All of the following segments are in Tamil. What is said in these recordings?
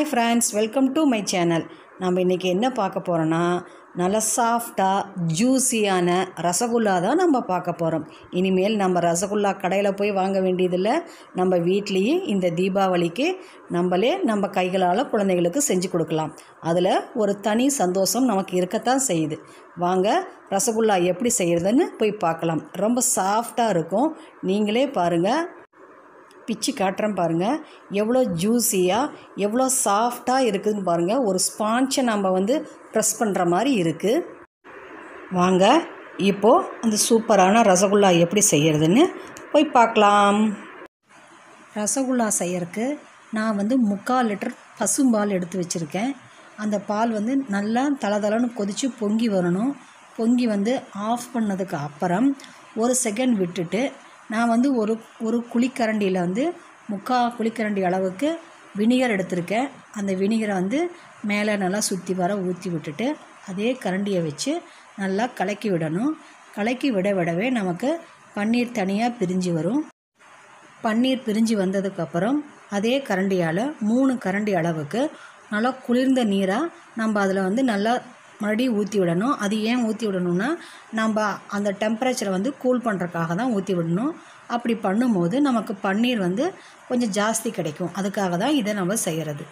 hi friends welcome to my channel நம்ம இன்றைக்கி என்ன பார்க்க போகிறோன்னா நல்ல சாஃப்டாக ஜூஸியான ரசகுல்லா தான் நம்ம பார்க்க போகிறோம் இனிமேல் நம்ம ரசகுல்லா கடையில் போய் வாங்க வேண்டியதில்லை நம்ம வீட்லேயே இந்த தீபாவளிக்கு நம்மளே நம்ம கைகளால் குழந்தைகளுக்கு செஞ்சு கொடுக்கலாம் அதில் ஒரு தனி சந்தோஷம் நமக்கு இருக்கத்தான் செய்யுது வாங்க ரசகுல்லா எப்படி செய்கிறதுன்னு போய் பார்க்கலாம் ரொம்ப சாஃப்டாக இருக்கும் நீங்களே பாருங்கள் பிச்சு காட்டுறேன் பாருங்கள் எவ்வளோ ஜூஸியாக எவ்வளோ சாஃப்டாக இருக்குதுன்னு பாருங்கள் ஒரு ஸ்பான்ச்சை நம்ம வந்து ப்ரெஸ் பண்ணுற மாதிரி இருக்குது வாங்க இப்போது அந்த சூப்பரான ரசகுல்லா எப்படி செய்கிறதுன்னு போய் பார்க்கலாம் ரசகுல்லா செய்யறதுக்கு நான் வந்து முக்கால் லிட்டர் பசும்பால் எடுத்து வச்சுருக்கேன் அந்த பால் வந்து நல்லா தளதளன்னு கொதித்து பொங்கி வரணும் பொங்கி வந்து ஆஃப் பண்ணதுக்கு அப்புறம் ஒரு செகண்ட் விட்டுட்டு நான் வந்து ஒரு ஒரு குழிக்கரண்டியில் வந்து முக்கால் குழிக்கரண்டி அளவுக்கு வினிகர் எடுத்திருக்கேன் அந்த வினிகரை வந்து மேலே நல்லா சுற்றி வர ஊற்றி விட்டுட்டு அதே கரண்டியை வச்சு நல்லா கலக்கி விடணும் கலக்கி விட விடவே நமக்கு பன்னீர் தனியாக பிரிஞ்சு வரும் பன்னீர் பிரிஞ்சு வந்ததுக்கப்புறம் அதே கரண்டியால் மூணு கரண்டி அளவுக்கு நல்லா குளிர்ந்த நீராக நம்ம அதில் வந்து நல்லா மறுபடியும் ஊற்றி விடணும் அது ஏன் ஊற்றி விடணும்னா நம்ம அந்த டெம்பரேச்சரை வந்து கூல் பண்ணுறக்காக தான் ஊற்றி விடணும் அப்படி பண்ணும்போது நமக்கு பன்னீர் வந்து கொஞ்சம் ஜாஸ்தி கிடைக்கும் அதுக்காக தான் இதை நம்ம செய்கிறது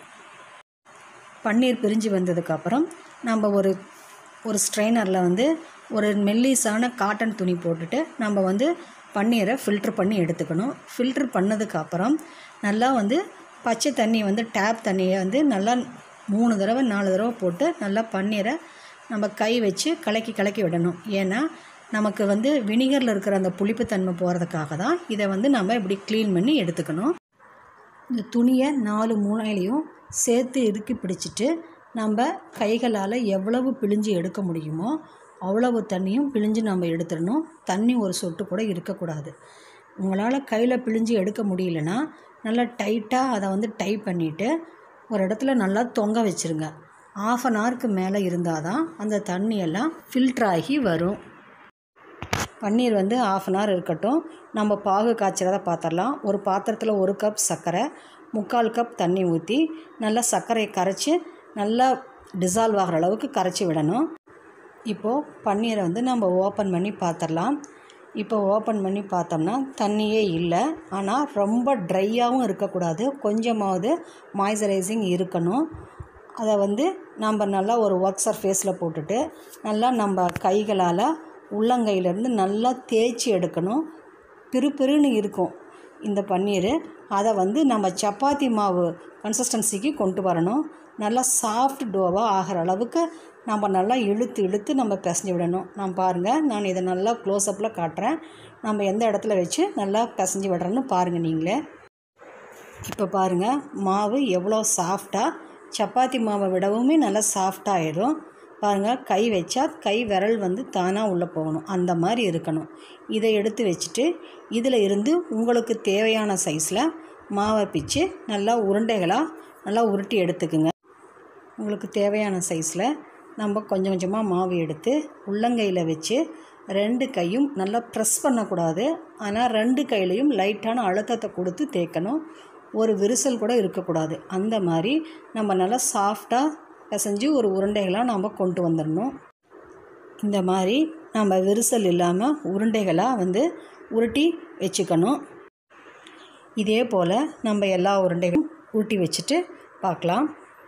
பன்னீர் பிரிஞ்சு வந்ததுக்கப்புறம் நம்ம ஒரு ஒரு ஸ்ட்ரெயினரில் வந்து ஒரு மெல்லிஸான காட்டன் துணி போட்டுட்டு நம்ம வந்து பன்னீரை ஃபில்ட்ரு பண்ணி எடுத்துக்கணும் ஃபில்ட்ரு பண்ணதுக்கப்புறம் நல்லா வந்து பச்சை தண்ணி வந்து டேப் தண்ணியை வந்து நல்லா மூணு தடவை நாலு தடவை போட்டு நல்லா பன்னீரை நம்ம கை வச்சு கலக்கி கலக்கி விடணும் ஏன்னா நமக்கு வந்து வினிகரில் இருக்கிற அந்த புளிப்புத்தன்மை போகிறதுக்காக தான் இதை வந்து நம்ம இப்படி க்ளீன் பண்ணி எடுத்துக்கணும் இந்த துணியை நாலு மூலையிலையும் சேர்த்து இறுக்கி பிடிச்சிட்டு நம்ம கைகளால் எவ்வளவு பிழிஞ்சு எடுக்க முடியுமோ அவ்வளவு தண்ணியும் பிழிஞ்சு நம்ம எடுத்துடணும் தண்ணி ஒரு சொட்டு கூட இருக்கக்கூடாது உங்களால் கையில் பிழிஞ்சு எடுக்க முடியலன்னா நல்லா டைட்டாக அதை வந்து டைப் பண்ணிவிட்டு ஒரு இடத்துல நல்லா தொங்க வச்சுருங்க ஆஃப் அன் ஹவருக்கு மேலே இருந்தால் தான் அந்த தண்ணியெல்லாம் ஃபில்ட்ரு ஆகி வரும் பன்னீர் வந்து ஆஃப் அன் ஹவர் இருக்கட்டும் நம்ம பாகு காய்ச்சறதை பார்த்துடலாம் ஒரு பாத்திரத்தில் ஒரு கப் சர்க்கரை முக்கால் கப் தண்ணி ஊற்றி நல்லா சர்க்கரையை கரைச்சி நல்லா டிசால்வ் ஆகிற அளவுக்கு கரைச்சி விடணும் இப்போது பன்னீரை வந்து நம்ம ஓப்பன் பண்ணி பார்த்துடலாம் இப்போ ஓப்பன் பண்ணி பார்த்தோம்னா தண்ணியே இல்லை ஆனால் ரொம்ப ட்ரையாகவும் இருக்கக்கூடாது கொஞ்சமாவது மாய்ஸ்சரைசிங் இருக்கணும் அதை வந்து நம்ம நல்லா ஒரு ஒர்க் சர்ஃபேஸில் போட்டுட்டு நல்லா நம்ம கைகளால் உள்ளங்கையிலேருந்து நல்லா தேய்ச்சி எடுக்கணும் பிறுபிறுன்னு இருக்கும் இந்த பன்னீர் அதை வந்து நம்ம சப்பாத்தி மாவு கன்சிஸ்டன்சிக்கு கொண்டு வரணும் நல்லா சாஃப்ட் டோவாக ஆகிற அளவுக்கு நம்ம நல்லா இழுத்து இழுத்து நம்ம பிசைஞ்சு விடணும் நான் பாருங்கள் நான் இதை நல்லா க்ளோஸ்அப்பில் காட்டுறேன் நம்ம எந்த இடத்துல வச்சு நல்லா பிசைஞ்சு விடுறேன்னு பாருங்கள் நீங்களே இப்போ பாருங்கள் மாவு எவ்வளோ சாஃப்டாக சப்பாத்தி மாவை விடவுமே நல்லா சாஃப்டாகிடும் பாருங்கள் கை வச்சா கை விரல் வந்து தானாக உள்ளே போகணும் அந்த மாதிரி இருக்கணும் இதை எடுத்து வச்சுட்டு இதில் இருந்து உங்களுக்கு தேவையான சைஸில் மாவை பிச்சு நல்லா உருண்டைகளாக நல்லா உருட்டி எடுத்துக்குங்க உங்களுக்கு தேவையான சைஸில் நம்ம கொஞ்சம் கொஞ்சமாக மாவு எடுத்து உள்ளங்கையில் வச்சு ரெண்டு கையும் நல்லா ப்ரெஸ் பண்ணக்கூடாது ஆனால் ரெண்டு கையிலையும் லைட்டான அழுத்தத்தை கொடுத்து தேய்க்கணும் ஒரு விரிசல் கூட இருக்கக்கூடாது அந்த மாதிரி நம்ம நல்லா சாஃப்டாக பிசைஞ்சு ஒரு உருண்டைகளாக நம்ம கொண்டு வந்துடணும் இந்த மாதிரி நம்ம விரிசல் இல்லாமல் உருண்டைகளாக வந்து உருட்டி வச்சுக்கணும் இதே போல் நம்ம எல்லா உருண்டைகளும் உருட்டி வச்சுட்டு பார்க்கலாம்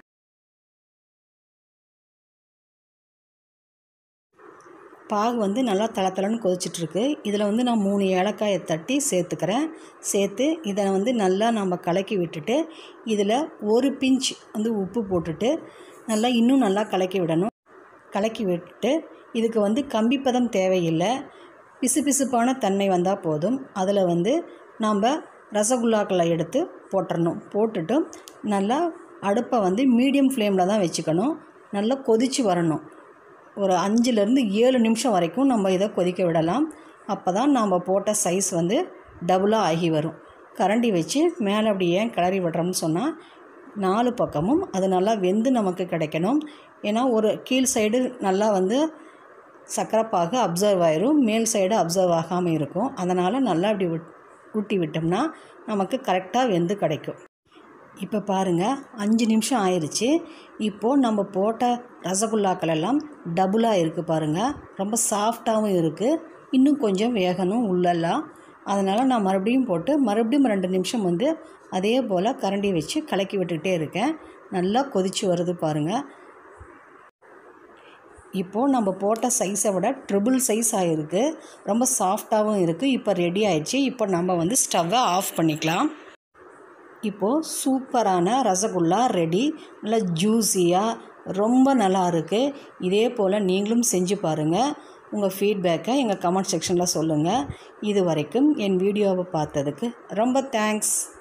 பாகு வந்து நல்லா தளத்தளன்னு கொதிச்சிட்ருக்கு இதில் வந்து நான் மூணு ஏலக்காயை தட்டி சேர்த்துக்கிறேன் சேர்த்து இதை வந்து நல்லா நம்ம கலக்கி விட்டுட்டு இதில் ஒரு பிஞ்ச் வந்து உப்பு போட்டுட்டு நல்லா இன்னும் நல்லா கலக்கி விடணும் கலக்கி விட்டு இதுக்கு வந்து கம்பிப்பதம் தேவையில்லை பிசுபிசுப்பான தன்மை வந்தால் போதும் அதில் வந்து நாம் ரசகுல்லாக்களை எடுத்து போட்டுடணும் போட்டுட்டு நல்லா அடுப்பை வந்து மீடியம் ஃப்ளேமில் தான் வச்சுக்கணும் நல்லா கொதித்து வரணும் ஒரு அஞ்சுலேருந்து ஏழு நிமிஷம் வரைக்கும் நம்ம இதை கொதிக்க விடலாம் அப்போ தான் நாம் போட்ட சைஸ் வந்து டபுளாக ஆகி வரும் கரண்டி வச்சு மேலே அப்படி ஏன் கிளறி விடுறோம்னு சொன்னால் நாலு பக்கமும் அது நல்லா வெந்து நமக்கு கிடைக்கணும் ஏன்னா ஒரு கீழ் சைடு நல்லா வந்து சக்கரைப்பாகு அப்சர்வ் ஆயிரும் மேல் சைடு அப்சர்வ் ஆகாமல் இருக்கும் அதனால் நல்லா அப்படி விட் ஊட்டி விட்டோம்னா நமக்கு கரெக்டாக வெந்து கிடைக்கும் இப்போ பாருங்கள் அஞ்சு நிமிஷம் ஆயிடுச்சு இப்போது நம்ம போட்ட ரசகுல்லாக்கள் எல்லாம் டபுளாக இருக்குது பாருங்கள் ரொம்ப சாஃப்டாகவும் இருக்குது இன்னும் கொஞ்சம் வேகணும் உள்ளெல்லாம் அதனால் நான் மறுபடியும் போட்டு மறுபடியும் ரெண்டு நிமிஷம் வந்து அதே போல் கரண்டி வச்சு கலக்கி விட்டுக்கிட்டே இருக்கேன் நல்லா கொதித்து வருது பாருங்கள் இப்போது நம்ம போட்ட சைஸை விட ட்ரிபிள் சைஸ் ஆகிருக்கு ரொம்ப சாஃப்டாகவும் இருக்குது இப்போ ரெடி ஆயிடுச்சு இப்போ நம்ம வந்து ஸ்டவ்வை ஆஃப் பண்ணிக்கலாம் இப்போது சூப்பரான ரசகுல்லா ரெடி நல்லா ஜூஸியாக ரொம்ப நல்லா இருக்குது இதே போல் நீங்களும் செஞ்சு பாருங்கள் உங்கள் ஃபீட்பேக்கை எங்கள் கமெண்ட் செக்ஷனில் சொல்லுங்கள் இது வரைக்கும் என் வீடியோவை பார்த்ததுக்கு ரொம்ப தேங்க்ஸ்